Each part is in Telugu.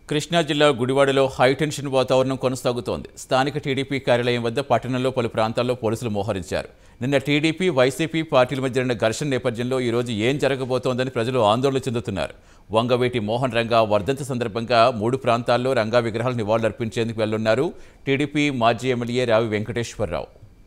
కృష్ణా జిల్లా గుడివాడలో హైటెన్షన్ వాతావరణం కొనసాగుతోంది స్థానిక టీడీపీ కార్యాలయం వద్ద పట్టణంలో పలు ప్రాంతాల్లో పోలీసులు మోహరించారు నిన్న టీడీపీ వైసీపీ పార్టీల మధ్య జరిగిన ఘర్షణ నేపథ్యంలో ఈరోజు ఏం జరగబోతోందని ప్రజలు ఆందోళన చెందుతున్నారు వంగవేటి మోహన్ రంగా వర్ధంతి సందర్భంగా మూడు ప్రాంతాల్లో రంగా విగ్రహాలు నివాళులర్పించేందుకు వెళ్లున్నారు టీడీపీ మాజీ ఎమ్మెల్యే రావి వెంకటేశ్వరరావు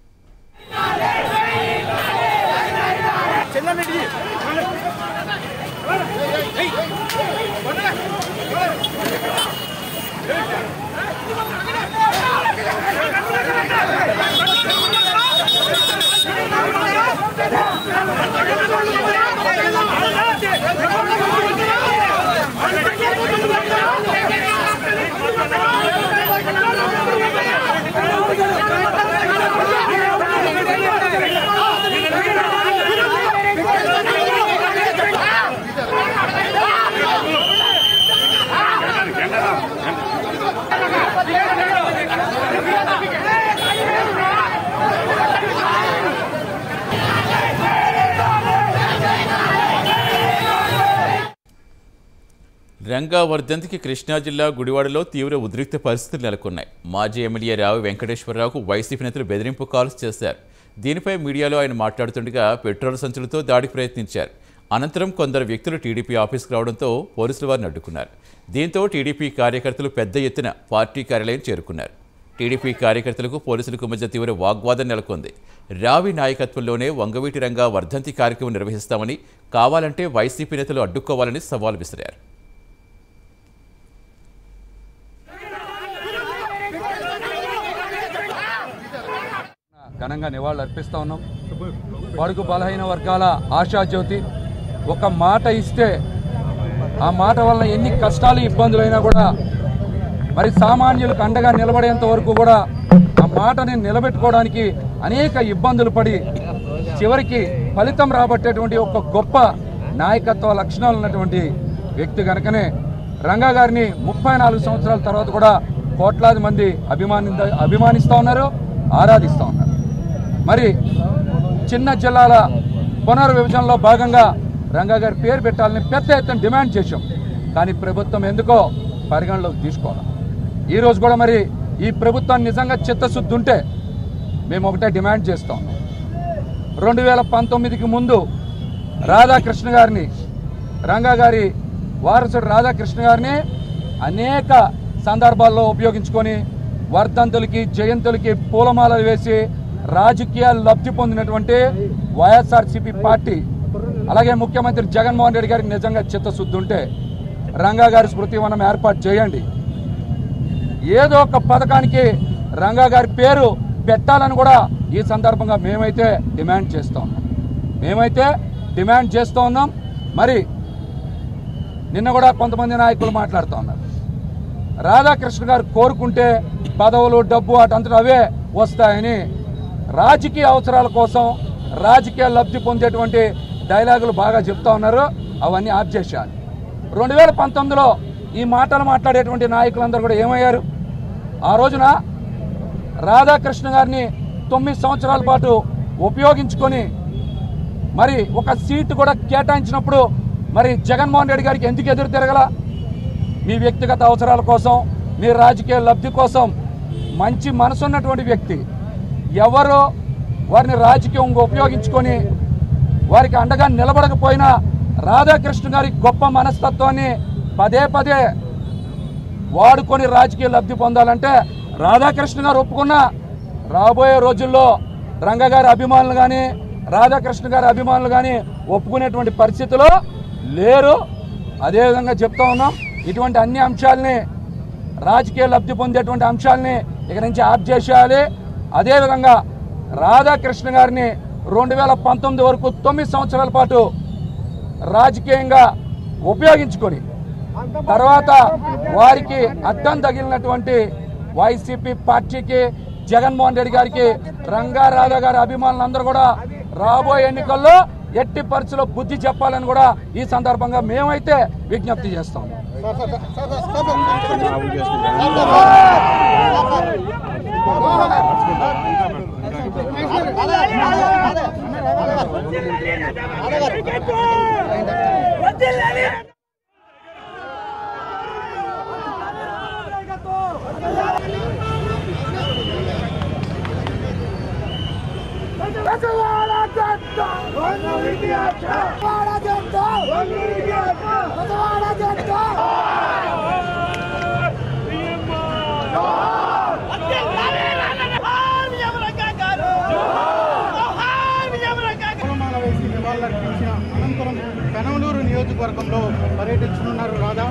రంగా వర్ధంతికి కృష్ణా జిల్లా గుడివాడలో తీవ్ర ఉద్రిక్త పరిస్థితులు నెలకొన్నాయి మాజీ ఎమ్మెల్యే రావు వెంకటేశ్వరరావుకు వైసీపీ నేతలు బెదిరింపు కాల్స్ చేశారు దీనిపై మీడియాలో ఆయన మాట్లాడుతుండగా పెట్రోల్ సంచులతో దాడికి ప్రయత్నించారు అనంతరం కొందరు వ్యక్తులు టీడీపీ ఆఫీస్కు రావడంతో పోలీసులు వారిని అడ్డుకున్నారు దీంతో టీడీపీ కార్యకర్తలు పెద్ద ఎత్తున పార్టీ కార్యాలయం చేరుకున్నారు టీడీపీ కార్యకర్తలకు పోలీసులకు మధ్య తీవ్ర వాగ్వాదం నెలకొంది రావి నాయకత్వంలోనే వంగవీటి రంగా వర్ధంతి కార్యక్రమం నిర్వహిస్తామని కావాలంటే వైసీపీ నేతలు అడ్డుకోవాలని సవాల్ విసిరారు ఘనంగా నివాళులు అర్పిస్తా ఉన్నాం బడుగు బలహీన వర్గాల ఆశాజ్యోతి ఒక మాట ఇస్తే ఆ మాట వల్ల ఎన్ని కష్టాలు ఇబ్బందులైనా కూడా మరి సామాన్యులకు అండగా నిలబడేంత వరకు కూడా ఆ మాటని నిలబెట్టుకోవడానికి అనేక ఇబ్బందులు పడి చివరికి ఫలితం రాబట్టేటువంటి ఒక గొప్ప నాయకత్వ లక్షణాలు ఉన్నటువంటి వ్యక్తి కనుకనే రంగా గారిని ముప్పై నాలుగు సంవత్సరాల తర్వాత కూడా కోట్లాది మంది అభిమాని అభిమానిస్తూ ఉన్నారు ఆరాధిస్తూ ఉన్నారు మరి చిన్న జిల్లాల పునర్విభజనలో భాగంగా రంగా గారి పేరు పెట్టాలని పెద్ద ఎత్తున డిమాండ్ చేశాం కానీ ప్రభుత్వం ఎందుకో పరిగణలోకి తీసుకోవాలి ఈ రోజు కూడా మరి ఈ ప్రభుత్వం నిజంగా చిత్తశుద్ధి ఉంటే మేము ఒకటే డిమాండ్ చేస్తాం రెండు వేల పంతొమ్మిదికి ముందు రాధాకృష్ణ గారిని రంగా గారి వారసుడు రాధాకృష్ణ గారిని అనేక సందర్భాల్లో ఉపయోగించుకొని వర్ధంతులకి జయంతులకి పూలమాలలు వేసి రాజకీయ లబ్ధి పొందినటువంటి వైఎస్ఆర్సీపీ పార్టీ అలాగే ముఖ్యమంత్రి జగన్మోహన్ రెడ్డి గారికి నిజంగా చిత్తశుద్ధి ఉంటే రంగా గారి స్మృతి వనం ఏర్పాటు చేయండి ఏదో ఒక పథకానికి రంగా గారి పేరు పెట్టాలని కూడా ఈ సందర్భంగా మేమైతే డిమాండ్ చేస్తూ ఉన్నాం మేమైతే డిమాండ్ చేస్తూ ఉన్నాం మరి నిన్న కూడా కొంతమంది నాయకులు మాట్లాడుతూ ఉన్నారు రాధాకృష్ణ గారు కోరుకుంటే పదవులు డబ్బు అటంతట అవే వస్తాయని రాజకీయ అవసరాల కోసం రాజకీయ లబ్ధి పొందేటువంటి డైలాగులు బాగా చెప్తా ఉన్నారు అవన్నీ ఆఫ్ చేశారు రెండు వేల పంతొమ్మిదిలో ఈ మాటలు మాట్లాడేటువంటి నాయకులందరూ కూడా ఏమయ్యారు ఆ రోజున రాధాకృష్ణ గారిని తొమ్మిది సంవత్సరాల పాటు ఉపయోగించుకొని మరి ఒక సీటు కూడా కేటాయించినప్పుడు మరి జగన్మోహన్ రెడ్డి గారికి ఎందుకు ఎదురు తిరగల మీ వ్యక్తిగత అవసరాల కోసం మీ రాజకీయ లబ్ధి కోసం మంచి మనసున్నటువంటి వ్యక్తి ఎవరు వారిని రాజకీయంగా ఉపయోగించుకొని వారికి అండగా నిలబడకపోయినా రాధాకృష్ణ గారి గొప్ప మనస్తత్వాన్ని పదే పదే వాడుకొని రాజకీయ లబ్ధి పొందాలంటే రాధాకృష్ణ గారు ఒప్పుకున్న రాబోయే రోజుల్లో రంగ గారి అభిమానులు కానీ రాధాకృష్ణ గారి అభిమానులు కానీ ఒప్పుకునేటువంటి పరిస్థితిలో లేరు అదేవిధంగా చెప్తా ఉన్నాం ఇటువంటి అన్ని అంశాలని రాజకీయ లబ్ధి పొందేటువంటి అంశాలని ఇక నుంచి ఆఫ్ చేసేయాలి అదేవిధంగా రాధాకృష్ణ గారిని రెండు వేల పంతొమ్మిది వరకు తొమ్మిది సంవత్సరాల పాటు రాజకీయంగా ఉపయోగించుకొని తర్వాత వారికి అడ్డం తగిలినటువంటి వైసీపీ పార్టీకి జగన్మోహన్ రెడ్డి గారికి రంగారాధా గారి అభిమానులందరూ కూడా రాబోయే ఎన్నికల్లో ఎట్టి పరిస్థితుల్లో బుద్ధి చెప్పాలని కూడా ఈ సందర్భంగా మేమైతే విజ్ఞప్తి చేస్తాం పూలమాల వేసి నివాళులర్పించిన అనంతరం పెనమలూరు నియోజకవర్గంలో పర్యటించనున్నారు రాధా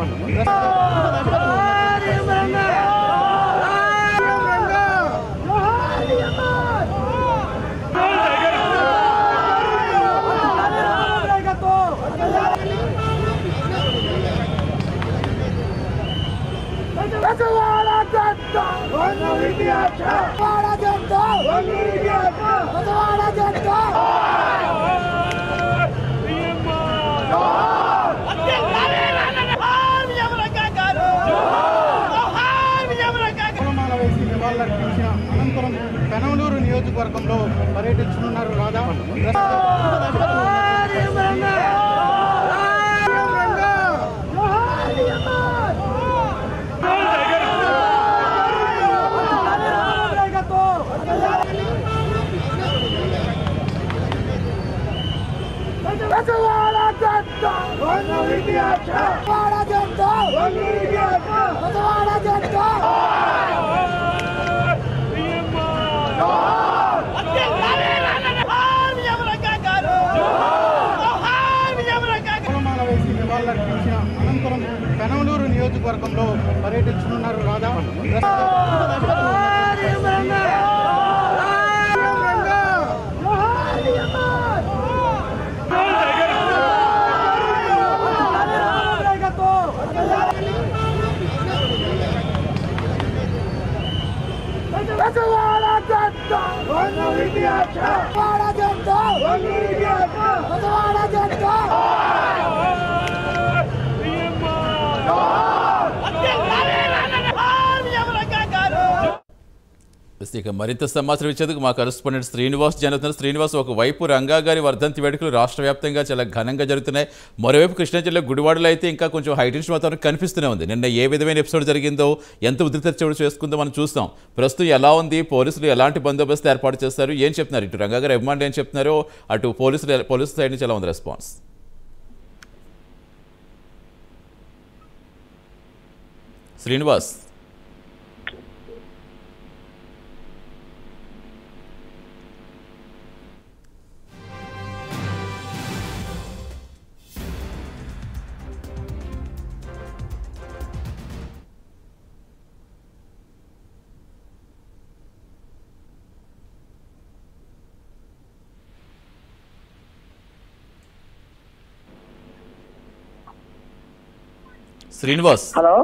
పూలమాల వేసి నివాళులర్పించిన అనంతరం పెనమలూరు నియోజకవర్గంలో పర్యటించనున్నారు రాధా పూలమాల వేసి నివాళులర్పించిన అనంతరం పెనమలూరు నియోజకవర్గంలో పర్యటించనున్నారు రాధా ఇక మరింత సమాచారం ఇచ్చేందుకు మా కరెస్పాండెంట్ శ్రీనివాస్ జరుగుతున్నారు శ్రీనివాస్ ఒకవైపు రంగా గారి వర్ధంతి వేడుకలు రాష్ట్ర వ్యాప్తంగా చాలా ఘనంగా జరుగుతున్నాయి మరోవైపు కృష్ణా జిల్లా గుడివాడలో అయితే ఇంకా కొంచెం హైటెన్షన్ వాతావరణం కనిపిస్తూనే ఉంది నిన్న ఏ విధమైన ఎపిసోడ్ జరిగిందో ఎంత ఉధృత చోటు చేసుకుందో మనం చూస్తాం ప్రస్తుతం ఎలా ఉంది పోలీసులు ఎలాంటి బందోబస్తు ఏర్పాటు చేస్తారు ఏం చెప్తున్నారు ఇటు రంగా గారి అభిమానులు ఏం చెప్తున్నారో అటు పోలీసులు పోలీసు సైడ్ నుంచి ఎలా ఉంది response Srinivas Srinivas hello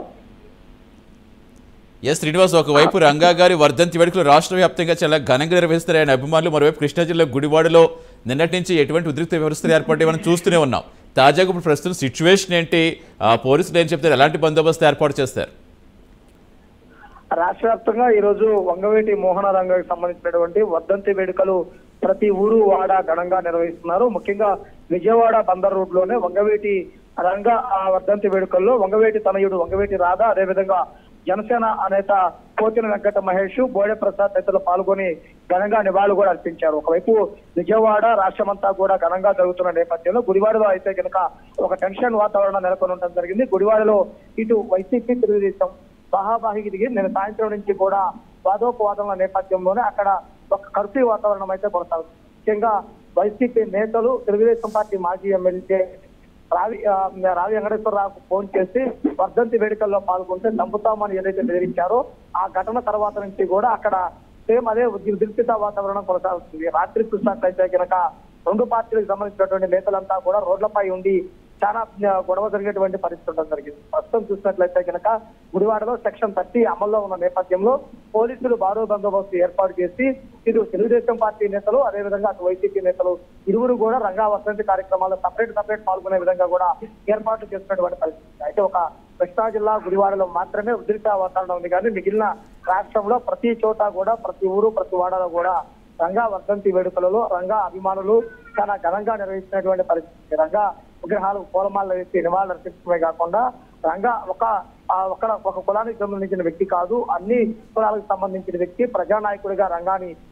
yes Srinivas ఒకవైపు రంగా గారి వర్ధంతి వేడుకలు రాష్ట్ర వ్యాప్తంగా చాలా ఘనంగా నిర్వహిస్తారు ఆయన అభిమానులు మరోవైపు కృష్ణా జిల్లా గుడివాడలో నిన్నటి నుంచి ఎటువంటి ఉద్రిక్త వ్యవస్థలు ఏర్పడి మనం చూస్తూనే ఉన్నాం తాజాగా ఇప్పుడు ప్రస్తుతం సిచ్యువేషన్ ఏంటి ఆ, పోలీసులు ఏం చెప్తారు ఎలాంటి బందోబస్తు ఏర్పాటు చేస్తారు రాష్ట్ర వ్యాప్తంగా ఈ రోజు వంగవేటి మోహన రంగకి సంబంధించినటువంటి వర్ధంతి వేడుకలు ప్రతి ఊరు వాడ ఘనంగా నిర్వహిస్తున్నారు ముఖ్యంగా విజయవాడ బందర్ రోడ్ లోనే వంగవేటి రంగ ఆ వర్ధంతి వేడుకల్లో వంగవేటి తనయుడు వంగవేటి రాధ అదేవిధంగా జనసేన నేత పోతిన వెంకట మహేష్ బోడే ప్రసాద్ నేతలు పాల్గొని ఘనంగా నివాళులు కూడా అర్పించారు ఒకవైపు విజయవాడ రాష్ట్రమంతా కూడా ఘనంగా జరుగుతున్న నేపథ్యంలో గుడివాడలో అయితే కనుక ఒక టెన్షన్ వాతావరణం నెలకొని ఉండడం జరిగింది గుడివాడలో ఇటు వైసీపీ తెలుగుదేశం బాహాబాహికి దిగి నేను సాయంత్రం నుంచి కూడా వాదోపవాదముల నేపథ్యంలోనే అక్కడ ఒక కర్ఫ్యూ వాతావరణం అయితే కొనసాగుతుంది ముఖ్యంగా వైసీపీ నేతలు తెలుగుదేశం పార్టీ మాజీ ఎమ్మెల్యే రావి ఆ, రావి వెంకటేశ్వరరావుకు ఫోన్ చేసి వర్ధంతి వేడుకల్లో పాల్గొంటే చంపుతామని ఏదైతే బెదిరించారో ఆ ఘటన తర్వాత నుంచి కూడా అక్కడ సేమ్ అదే ఉద్రిక్తత వాతావరణం కొనసాగుతుంది రాత్రి చూసినట్లయితే కనుక రెండు పార్టీలకు సంబంధించినటువంటి నేతలంతా కూడా రోడ్లపై ఉండి చాలా ఆ, గొడవ జరిగేటువంటి పరిస్థితి ఉండడం జరిగింది ప్రస్తుతం చూసినట్లయితే కనుక గుడివాడలో సెక్షన్ థర్టీ అమల్లో ఉన్న నేపథ్యంలో పోలీసులు బారో బందోబస్తు ఏర్పాటు చేసి ఇటు తెలుగుదేశం పార్టీ నేతలు అదేవిధంగా అటు వైసీపీ నేతలు ఇరువురు కూడా రంగా వర్ధంతి కార్యక్రమాల్లో సపరేట్ సపరేట్ పాల్గొనే విధంగా కూడా ఏర్పాట్లు చేస్తున్నటువంటి పరిస్థితి అయితే ఒక కృష్ణా జిల్లా గుడివాడలో మాత్రమే ఉద్రిక్త వాతావరణం ఉంది కానీ మిగిలిన రాష్ట్రంలో ప్రతి చోట కూడా ప్రతి ఊరు ప్రతి వాడలో కూడా రంగా వర్ధంతి వేడుకలలో రంగా అభిమానులు చాలా ఘనంగా నిర్వహించినటువంటి పరిస్థితి రంగా విగ్రహాలు పూలమాల వేసి నివాళులు అర్పించడమే కాకుండా రంగా ఒక ఆ, ఒక ఒక కులానికి సంబంధించిన వ్యక్తి కాదు అన్ని కులాలకు సంబంధించిన వ్యక్తి ప్రజానాయకుడిగా రంగాన్ని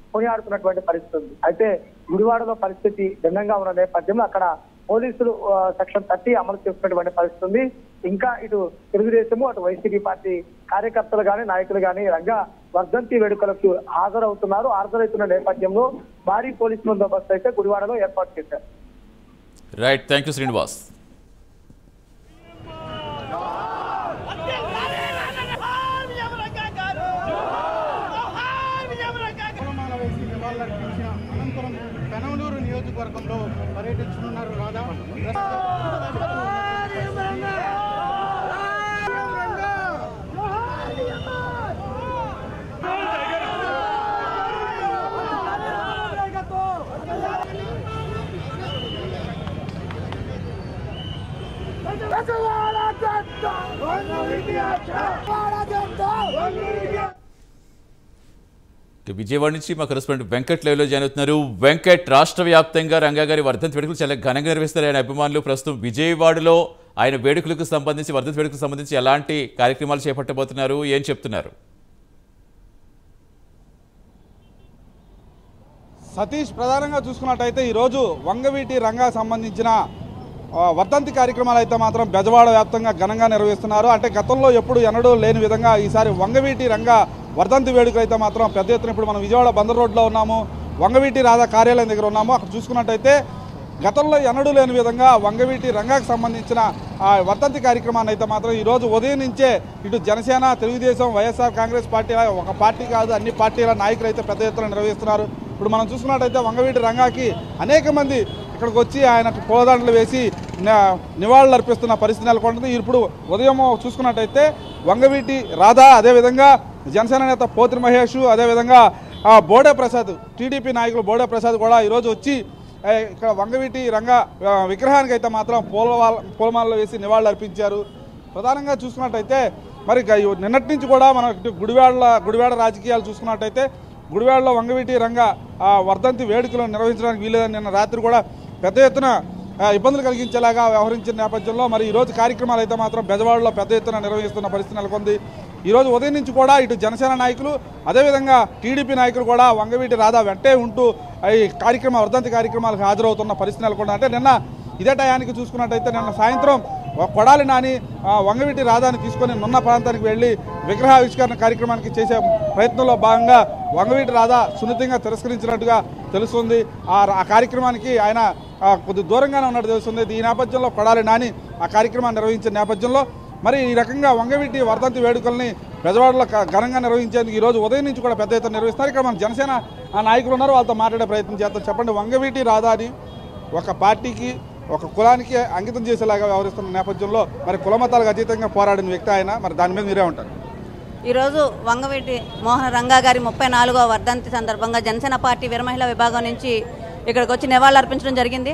కొనియాడుతున్నటువంటి పరిస్థితి ఉంది అయితే గుడివాడలో పరిస్థితి భిన్నంగా ఉన్న నేపథ్యంలో అక్కడ పోలీసులు ఆ, సెక్షన్ థర్టీ అమలు చేస్తున్నటువంటి పరిస్థితి ఉంది ఇంకా ఇటు తెలుగుదేశము అటు వైసీపీ పార్టీ కార్యకర్తలు గాని నాయకులు గాని రంగా వర్ధంతి వేడుకలకు హాజరవుతున్నారు హాజరవుతున్న నేపథ్యంలో భారీ పోలీసు బందోబస్తు అయితే గుడివాడలో ఏర్పాటు చేశారు రైట్ థ్యాంక్ యూ శ్రీనివాస్ పూలమాల వేసి నివాళులర్పించిన అనంతరం పెనమలూరు నియోజకవర్గంలో పర్యటించనున్నారు రాధా ఇక విజయవాడ నుంచి మా కరెస్పాండెంట్ వెంకట్ లైవ్లో జాయిన్ అవుతున్నారు వెంకట్ రాష్ట్ర వ్యాప్తంగా రంగా గారి వర్ధంతి వేడుకలు చాలా ఘనంగా నిర్వహిస్తారు ఆయన అభిమానులు ప్రస్తుతం విజయవాడలో ఆయన వేడుకలకు సంబంధించి వర్ధంతి వేడుకలకు సంబంధించి ఎలాంటి కార్యక్రమాలు చేపట్టబోతున్నారు ఏం చెప్తున్నారు సతీష్ ప్రధానంగా చూసుకున్నట్టయితే ఈరోజు వంగవీటి రంగా సంబంధించిన ఆ, వర్ధంతి కార్యక్రమాలు అయితే మాత్రం బెజవాడ వ్యాప్తంగా ఘనంగా నిర్వహిస్తున్నారు అంటే గతంలో ఎప్పుడు ఎన్నడూ లేని విధంగా ఈసారి వంగవీటి రంగా వర్ధంతి వేడుకలు అయితే మాత్రం పెద్ద ఎత్తున ఇప్పుడు మనం విజయవాడ బందర్ రోడ్లో ఉన్నాము వంగవీటి రాధా కార్యాలయం దగ్గర ఉన్నాము అక్కడ చూసుకున్నట్టయితే గతంలో ఎన్నడూ లేని విధంగా వంగవీటి రంగాకు సంబంధించిన ఆ వర్ధంతి కార్యక్రమాన్ని అయితే మాత్రం ఈరోజు ఉదయం నుంచే ఇటు Janasena Telugu Desam YSR Congress party ఒక పార్టీ కాదు అన్ని పార్టీల నాయకులు అయితే పెద్ద ఎత్తున నిర్వహిస్తున్నారు ఇప్పుడు మనం చూసుకున్నట్టయితే వంగవీటి రంగాకి అనేక మంది ఇక్కడికి వచ్చి ఆయనకు పూలదండలు వేసి న- నివాళులు అర్పిస్తున్న పరిస్థితి నెలకొంటుంది ఇప్పుడు ఉదయం చూసుకున్నట్టయితే వంగవీటి రాధా అదేవిధంగా జనసేన నేత పోతిరి మహేష్ అదేవిధంగా ఆ, బోడే ప్రసాద్ టీడీపీ నాయకులు బోడే ప్రసాద్ కూడా ఈరోజు వచ్చి ఏ, ఇక్కడ వంగవీటి రంగ ఆ, విగ్రహానికి అయితే మాత్రం పూల పూలమాలలు వేసి నివాళులు అర్పించారు ప్రధానంగా చూసుకున్నట్టయితే మరి గ- నిన్నటి నుంచి కూడా మనం ఇటు గుడివాడల గుడివాడ రాజకీయాలు చూసుకున్నట్టయితే గుడివాడలో వంగవీటి రంగ ఆ, వర్ధంతి వేడుకలు నిర్వహించడానికి వీలేదని నిన్న రాత్రి కూడా పెద్ద ఎత్తున ఆ, ఇబ్బందులు కలిగించేలాగా వ్యవహరించిన నేపథ్యంలో మరి ఈరోజు కార్యక్రమాలు అయితే మాత్రం బెజవాడలో పెద్ద ఎత్తున నిర్వహిస్తున్న పరిస్థితి నెలకొంది ఈరోజు ఉదయం నుంచి కూడా ఇటు జనసేన నాయకులు అదేవిధంగా టీడీపీ నాయకులు కూడా వంగవీటి రాధా వెంటే ఉంటూ ఈ కార్యక్రమ వర్ధంతి కార్యక్రమాలకు హాజరవుతున్న పరిస్థితి నెలకొంది అంటే నిన్న ఇదే టయానికి చూసుకున్నట్టయితే నిన్న సాయంత్రం ఒక కొడాలి నాని ఆ, వంగవీటి రాధాని తీసుకొని నున్న ప్రాంతానికి వెళ్ళి విగ్రహావిష్కరణ కార్యక్రమానికి చేసే ప్రయత్నంలో భాగంగా వంగవీటి రాధా సున్నితంగా తిరస్కరించినట్టుగా తెలుస్తుంది ఆ ఆ కార్యక్రమానికి ఆయన ఆ, కొద్ది దూరంగానే ఉన్నట్టు తెలుస్తుంది ఈ నేపథ్యంలో కొడాలి నాని ఆ కార్యక్రమాన్ని నిర్వహించిన నేపథ్యంలో మరి ఈ రకంగా వంగవీటి వర్ధంతి వేడుకల్ని బెజవాడలో ఘ- ఘనంగా నిర్వహించేందుకు ఈ రోజు ఉదయం నుంచి కూడా పెద్ద ఎత్తున నిర్వహిస్తారు ఇక్కడ మన జనసేన ఆ నాయకులు ఉన్నారు వాళ్ళతో మాట్లాడే ప్రయత్నం చేద్దాం చెప్పండి వంగవీటి రాధాని ఒక పార్టీకి ఒక కులానికి అంకితం చేసేలాగా వ్యవహరిస్తున్న నేపథ్యంలో మరి కులమతాలకు అతీతంగా పోరాడిన వ్యక్తి ఆయన మరి దాని మీద మీరే ఉంటారు ఈరోజు వంగవీటి మోహన రంగా గారి ముప్పై నాలుగవ వర్ధంతి సందర్భంగా జనసేన పార్టీ వీరమహిళ విభాగం నుంచి ఇక్కడికి వచ్చి నివాళులు అర్పించడం జరిగింది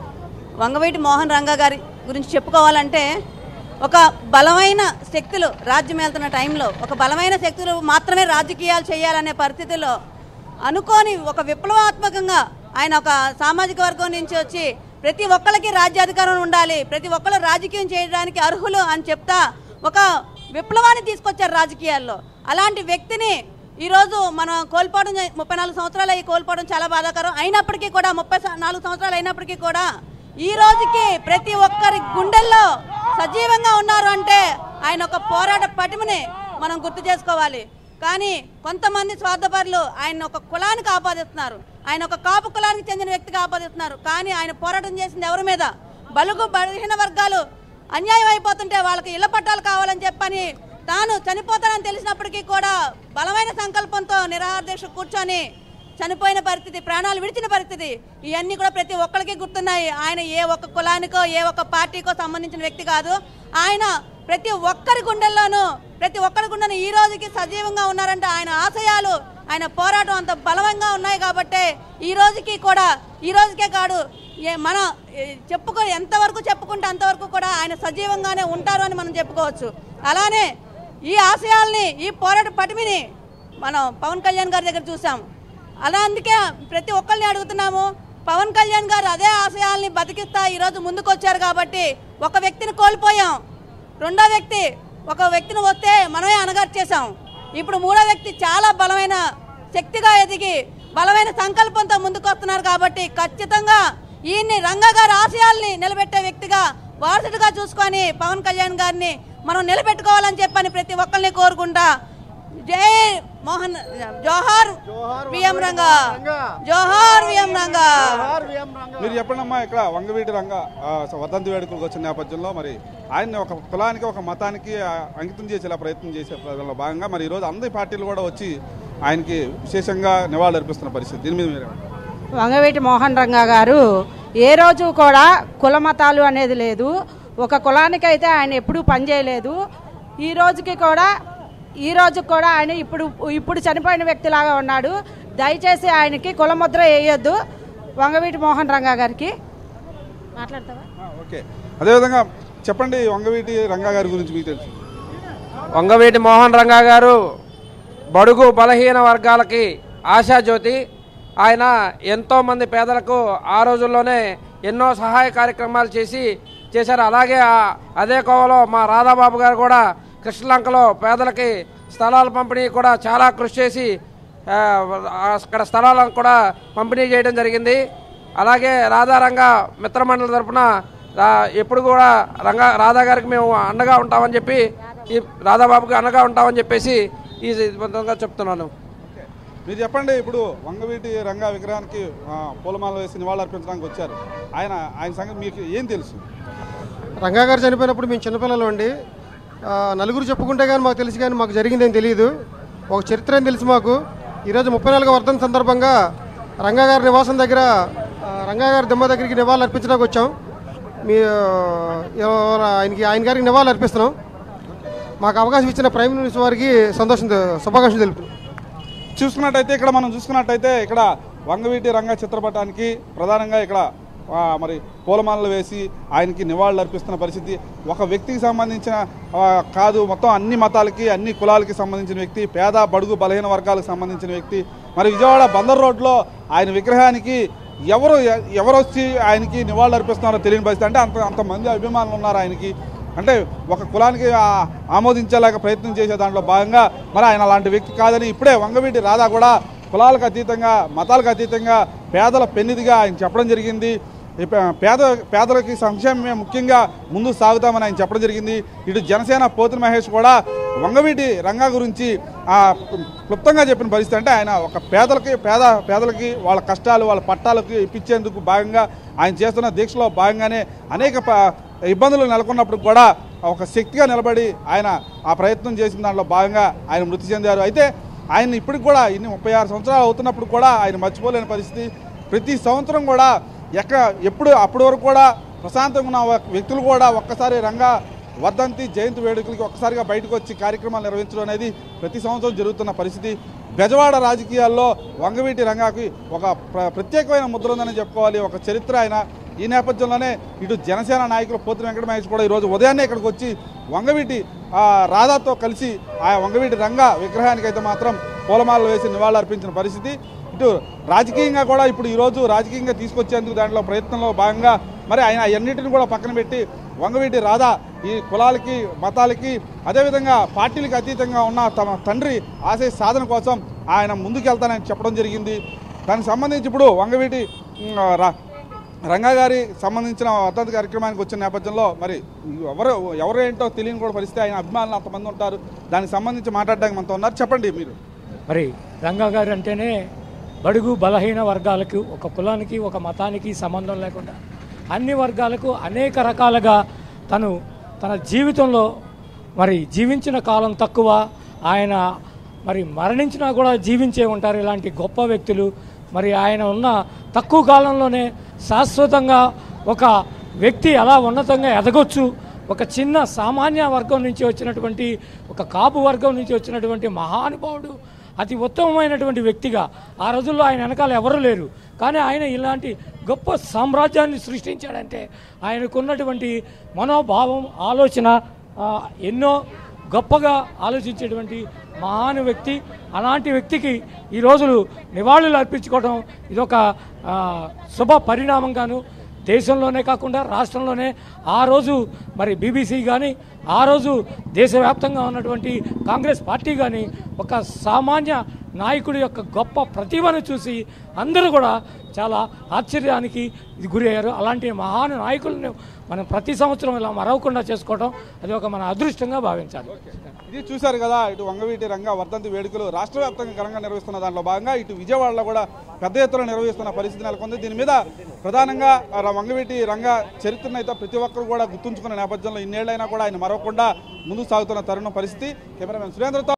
వంగవీటి మోహన్ రంగా గారి గురించి చెప్పుకోవాలంటే ఒక బలమైన శక్తులు రాజ్యం వెళ్తున్న టైంలో ఒక బలమైన శక్తులు మాత్రమే రాజకీయాలు చేయాలనే పరిస్థితిలో అనుకోని ఒక విప్లవాత్మకంగా ఆయన ఒక సామాజిక వర్గం నుంచి వచ్చి ప్రతి ఒక్కరికి రాజ్యాధికారం ఉండాలి ప్రతి ఒక్కరు రాజకీయం చేయడానికి అర్హులు అని చెప్తా ఒక విప్లవాన్ని తీసుకొచ్చారు రాజకీయాల్లో అలాంటి వ్యక్తిని ఈరోజు మనం కోల్పోవడం జ- ముప్పై నాలుగు సంవత్సరాలు అయ్యి కోల్పోవడం చాలా బాధాకరం అయినప్పటికీ కూడా ముప్పై స- నాలుగు సంవత్సరాలు అయినప్పటికీ కూడా ఈ రోజుకి ప్రతి ఒక్కరి గుండెల్లో సజీవంగా ఉన్నారు అంటే ఆయన ఒక పోరాట పటిమని మనం గుర్తు చేసుకోవాలి కానీ కొంతమంది స్వార్థపరులు ఆయన ఒక కులానికి ఆపాదిస్తున్నారు ఆయన ఒక కాపు కులానికి చెందిన వ్యక్తిగా ఆపాదిస్తున్నారు కానీ ఆయన పోరాటం చేసింది ఎవరి మీద బలుగు బలహీన వర్గాలు అన్యాయం అయిపోతుంటే వాళ్ళకి ఇళ్ల పట్టాలు కావాలని చెప్పని తాను చనిపోతానని తెలిసినప్పటికీ కూడా బలమైన సంకల్పంతో నిరాహార దీక్ష కూర్చొని చనిపోయిన పరిస్థితి ప్రాణాలు విడిచిన పరిస్థితి ఇవన్నీ కూడా ప్రతి ఒక్కరికి గుర్తున్నాయి ఆయన ఏ ఒక్క కులానికో ఏ ఒక్క పార్టీకో సంబంధించిన వ్యక్తి కాదు ఆయన ప్రతి ఒక్కరి గుండెల్లోనూ ప్రతి ఒక్కరి గుండెను ఈ రోజుకి సజీవంగా ఉన్నారంటే ఆయన ఆశయాలు ఆయన పోరాటం అంత బలవంగా ఉన్నాయి కాబట్టే ఈ రోజుకి కూడా ఈ రోజుకే కాదు ఏ మన ఏ, చెప్పుకో ఎంతవరకు చెప్పుకుంటే అంతవరకు కూడా ఆయన సజీవంగానే ఉంటారు అని మనం చెప్పుకోవచ్చు అలానే ఈ ఆశయాల్ని ఈ పోరాట పటిమిని మనం పవన్ కళ్యాణ్ గారి దగ్గర చూసాం అలా అందుకే ప్రతి ఒక్కరిని అడుగుతున్నాము పవన్ కళ్యాణ్ గారు అదే ఆశయాల్ని బతికిస్తా ఈరోజు ముందుకు వచ్చారు కాబట్టి ఒక వ్యక్తిని కోల్పోయాం రెండో వ్యక్తి ఒక వ్యక్తిని వస్తే మనమే అనగార్చేసాం ఇప్పుడు మూడో వ్యక్తి చాలా బలమైన శక్తిగా ఎదిగి బలమైన సంకల్పంతో ముందుకు వస్తున్నారు కాబట్టి ఖచ్చితంగా ఈయన్ని రంగా గారి ఆశయాల్ని నిలబెట్టే వ్యక్తిగా వారసుడిగా చూసుకొని పవన్ కళ్యాణ్ గారిని మనం నిలబెట్టుకోవాలని చెప్పని ప్రతి ఒక్కరిని కోరుకుంటా జై మోహన్ జోహార్ విఎం రంగా జోహార్ విఎం రంగా మీరు చెప్పండి అమ్మా ఇక్కడ వంగవీటి రంగ ఆ, వర్ధంతి వేడుకలకు వచ్చిన నేపథ్యంలో మరి ఆయన్ని ఒక కులానికి ఒక మతానికి ఆ, అంకితం చేసేలా ప్రయత్నం చేసే ప్రజల్లో భాగంగా మరి ఈరోజు అందరి పార్టీలు కూడా వచ్చి ఆయనకి విశేషంగా నివాళులు అర్పిస్తున్న పరిస్థితి దీని మీద మీరు వంగవీటి మోహన్ రంగా గారు ఏ రోజు కూడా కుల మతాలు అనేది లేదు ఒక కులానికైతే ఆయన ఎప్పుడూ పనిచేయలేదు ఈ రోజుకి కూడా ఈ రోజు కూడా ఆయన ఇప్పుడు ఇప్పుడు చనిపోయిన వ్యక్తిలాగా ఉన్నాడు దయచేసి ఆయనకి కులముద్ర వేయొద్దు వంగవీటి మోహన్ రంగా గారికి మాట్లాడతావా ఆ, ఓకే అదేవిధంగా చెప్పండి వంగవీటి రంగా గారి గురించి మీకు తెలుసు వంగవీటి మోహన్ రంగా గారు బడుగు బలహీన వర్గాలకి ఆశాజ్యోతి ఆయన ఎంతోమంది పేదలకు ఆ రోజుల్లోనే ఎన్నో సహాయ కార్యక్రమాలు చేసి చేశారు అలాగే ఆ- అదే కోవలో మా రాధాబాబు గారు కూడా కృష్ణలంకలో పేదలకి స్థలాల పంపిణీ కూడా చాలా కృషి చేసి ఆ, అక్కడ స్థలాలను కూడా పంపిణీ చేయడం జరిగింది అలాగే రాధారంగ మిత్రమండలి తరపున రా- ఎప్పుడు కూడా రంగా రాధా గారికి మేము అండగా ఉంటామని చెప్పి ఈ రాధాబాబుకి అండగా ఉంటామని చెప్పేసి ఈ విధంగా చెప్తున్నాను ఓకే మీరు చెప్పండి ఇప్పుడు వంగవీటి రంగా విగ్రహానికి ఆ, పూలమాల వేసి నివాళులు అర్పించడానికి వచ్చారు ఆయన ఆయన సంగతి మీకు ఏం తెలుసు రంగా గారు చనిపోయినప్పుడు మేము చిన్నపిల్లలు అండి ఆ, నలుగురు చెప్పుకుంటే కానీ మాకు తెలుసు కానీ మాకు జరిగిందేం తెలియదు ఒక చరిత్ర ఏం తెలుసు మాకు ఈరోజు ముప్పై నాలుగో వర్ధన సందర్భంగా రంగా గారి నివాసం దగ్గర ఆ, రంగా గారి దిమ్మ దగ్గరికి నివాళులు అర్పించడానికి వచ్చాం మీ ఆ, ఎవరు ఆయనకి ఆయన గారికి నివాళులు అర్పిస్తున్నాం మాకు అవకాశం ఇచ్చిన ప్రైమ్ మినిస్టర్ వారికి సంతోషం శుభాకాంక్షలు తెలుపుతున్నాం చూసుకున్నట్టయితే ఇక్కడ మనం చూసుకున్నట్టయితే ఇక్కడ వంగవీటి రంగ చిత్రపటానికి ప్రధానంగా ఇక్కడ ఆ, మరి పూలమాలలు వేసి ఆయనకి నివాళులు అర్పిస్తున్న పరిస్థితి ఒక వ్యక్తికి సంబంధించిన ఆ, కాదు మొత్తం అన్ని మతాలకి అన్ని కులాలకి సంబంధించిన వ్యక్తి పేద బడుగు బలహీన వర్గాలకు సంబంధించిన వ్యక్తి మరి విజయవాడ బందర్ రోడ్లో ఆయన విగ్రహానికి ఎవరు ఎవరు వచ్చి ఆయనకి నివాళులు అర్పిస్తున్నారో తెలియని పరిస్థితి అంటే అంత అంతమంది అభిమానులు ఉన్నారు ఆయనకి అంటే ఒక కులానికి ఆ- ఆమోదించేలాగా ప్రయత్నం చేసే దాంట్లో భాగంగా మరి ఆయన అలాంటి వ్యక్తి కాదని ఇప్పుడే వంగవీటి రాధా కూడా కులాలకు అతీతంగా మతాలకు అతీతంగా పేదల పెన్నిదిగా ఆయన చెప్పడం జరిగింది ఈ పే- పేద పేదలకి సంక్షేమమే ముఖ్యంగా ముందు సాగుతామని ఆయన చెప్పడం జరిగింది ఇటు జనసేన పోతుల మహేష్ కూడా వంగవీటి రంగా గురించి ఆ, క్లుప్తంగా చెప్పిన పరిస్థితి అంటే ఆయన ఒక పేదలకి పేద పేదలకి వాళ్ళ కష్టాలు వాళ్ళ పట్టాలకు ఇప్పించేందుకు భాగంగా ఆయన చేస్తున్న దీక్షలో భాగంగానే అనేక ప- ఇబ్బందులు నెలకొన్నప్పుడు కూడా ఒక శక్తిగా నిలబడి ఆయన ఆ ప్రయత్నం చేసిన దాంట్లో భాగంగా ఆయన మృతి చెందారు అయితే ఆయన ఇప్పటికి కూడా ఇన్ని ముప్పై ఆరు సంవత్సరాలు అవుతున్నప్పుడు కూడా ఆయన మర్చిపోలేని పరిస్థితి ప్రతి సంవత్సరం కూడా ఎక్క ఎప్పుడు అప్పటి వరకు కూడా ప్రశాంతంగా ఉన్న వ్యక్తులు కూడా ఒక్కసారి రంగా వర్ధంతి జయంతి వేడుకలకి ఒక్కసారిగా బయటకు వచ్చి కార్యక్రమాలు నిర్వహించడం అనేది ప్రతి సంవత్సరం జరుగుతున్న పరిస్థితి బెజవాడ రాజకీయాల్లో వంగవీటి రంగాకి ఒక ప్ర ప్రత్యేకమైన ముద్ర ఉందని చెప్పుకోవాలి ఒక చరిత్ర ఆయన ఈ నేపథ్యంలోనే ఇటు జనసేన నాయకులు పోతున్న వెంకట మహేష్ కూడా ఈరోజు ఉదయాన్నే ఇక్కడికి వచ్చి వంగవీటి ఆ, రాధాతో కలిసి ఆ వంగవీటి రంగా విగ్రహానికి అయితే మాత్రం పూలమాలలు వేసి నివాళులు అర్పించిన పరిస్థితి ఇటు రాజకీయంగా కూడా ఇప్పుడు ఈరోజు రాజకీయంగా తీసుకొచ్చేందుకు దాంట్లో ప్రయత్నంలో భాగంగా మరి ఆయన అన్నింటిని కూడా పక్కన పెట్టి వంగవీటి రాధా ఈ కులాలకి మతాలకి అదేవిధంగా పార్టీలకు అతీతంగా ఉన్న తమ తండ్రి ఆశయ సాధన కోసం ఆయన ముందుకెళ్తానని చెప్పడం జరిగింది దానికి సంబంధించి ఇప్పుడు వంగవీటి ఉమ్, రా- రంగా గారి సంబంధించిన వర్ధంతి కార్యక్రమానికి వచ్చిన నేపథ్యంలో మరి ఎవరు ఎవరు ఏంటో తెలియని కూడా పరిస్థితి ఆయన అభిమానులు అంతమంది ఉంటారు దానికి సంబంధించి మాట్లాడడానికి మనతో ఉన్నారు చెప్పండి మీరు మరి రంగా గారు అంటేనే బడుగు బలహీన వర్గాలకు ఒక కులానికి ఒక మతానికి సంబంధం లేకుండా అన్ని వర్గాలకు అనేక రకాలుగా తను తన జీవితంలో మరి జీవించిన కాలం తక్కువ ఆయన మరి మరణించినా కూడా జీవించే ఉంటారు ఇలాంటి గొప్ప వ్యక్తులు మరి ఆయన ఉన్న తక్కువ కాలంలోనే శాశ్వతంగా ఒక వ్యక్తి ఎలా ఉన్నతంగా ఎదగొచ్చు ఒక చిన్న సామాన్య వర్గం నుంచి వచ్చినటువంటి ఒక కాపు వర్గం నుంచి వచ్చినటువంటి మహానుభావుడు అతి ఉత్తమమైనటువంటి వ్యక్తిగా ఆ రోజుల్లో ఆయన వెనకాల ఎవరు లేరు కానీ ఆయన ఇలాంటి గొప్ప సామ్రాజ్యాన్ని సృష్టించాడంటే ఆయనకున్నటువంటి మనోభావం ఆలోచన ఆ, ఎన్నో గొప్పగా ఆలోచించేటువంటి మహాను వ్యక్తి అలాంటి వ్యక్తికి ఈ రోజులు నివాళులు అర్పించుకోవడం ఇదొక ఆ, శుభ పరిణామంగాను దేశంలోనే కాకుండా రాష్ట్రంలోనే ఆ రోజు మరి బీబీసీ కానీ ఆ రోజు దేశవ్యాప్తంగా ఉన్నటువంటి కాంగ్రెస్ పార్టీ కానీ ఒక సామాన్య నాయకుడి యొక్క గొప్ప ప్రతిభను చూసి అందరూ కూడా చాలా ఆశ్చర్యానికి ఇది గురయ్యారు అలాంటి మహాన్ నాయకులను మనం ప్రతి సంవత్సరం ఇలా మరవకుండా చేసుకోవడం అది ఒక మన అదృష్టంగా భావించాలి ఇది చూశారు కదా ఇటు వంగవీటి రంగ వర్ధంతి వేడుకలు రాష్ట్ర వ్యాప్తంగా ఘనంగా నిర్వహిస్తున్న దాంట్లో భాగంగా ఇటు విజయవాడలో కూడా పెద్ద ఎత్తున నిర్వహిస్తున్న పరిస్థితి నెలకొంది దీని మీద ప్రధానంగా ఆ వంగవీటి రంగ చరిత్రను అయితే ప్రతి ఒక్కరు కూడా గుర్తుంచుకున్న నేపథ్యంలో ఇన్నేళ్లైనా కూడా ఆయన మరవకుండా ముందుకు సాగుతున్న తరుణం పరిస్థితి కెమెరామెన్ సురేంద్రతో